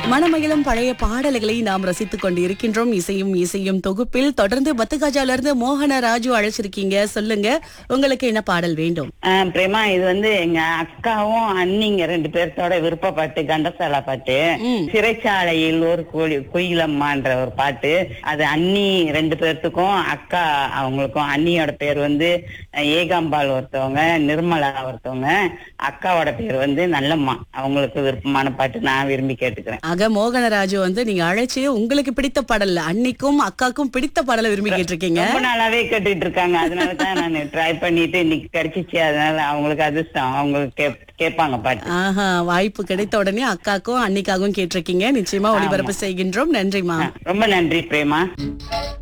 மனமகிழும் பழைய பாடல்களை நாம் ரசித்துக் கொண்டு இருக்கின்றோம் இசையும் இசையும் தொகுப்பில் தொடர்ந்து பத்துகாஜால இருந்து மோகன ராஜு அழைச்சிருக்கீங்க சொல்லுங்க உங்களுக்கு என்ன பாடல் வேண்டும் ஆ, பிரேமா இது வந்து எங்க அக்காவும் அண்ணிங்க ரெண்டு பேர்த்தோட விருப்ப பாட்டு கண்டசாலா பாட்டு ம். சிறைச்சாலையில் ஒரு கோழி குயிலம்மான்ற ஒரு பாட்டு அது அண்ணி ரெண்டு பேர்த்துக்கும் அக்கா அவங்களுக்கும் அண்ணியோட பேர் வந்து அஹ், ஏகாம்பாள் ஒருத்தவங்க நிர்மலா ஒருத்தவங்க அக்காவோட பேர் வந்து நல்லம்மா அவங்களுக்கு விருப்பமான பாட்டு நான் விரும்பி கேட்டுக்கிறேன் ஆக மோகனராஜு வந்து நீங்க அழைச்சு உங்களுக்கு பிடித்த பாடல் அன்னிக்கும் அக்காக்கும் பிடித்த பாடலை விரும்பி கேட்டிருக்கீங்க ரொம்ப நாளாவே கேட்டுட்டு இருக்காங்க அதனால தான் நான் ட்ரை பண்ணிட்டு இன்னைக்கு கிடைச்சிச்சு அதனால அவங்களுக்கு அதிர்ஷ்டம் அவங்களுக்கு கேப்- கேட்பாங்க பாட்டு ஆஹா வாய்ப்பு கிடைத்த உடனே அக்காக்கும் அன்னிக்காகவும் கேட்டிருக்கீங்க நிச்சயமா ஒளிபரப்பு செய்கின்றோம் நன்றிமா ரொம்ப நன்றி பிரேமா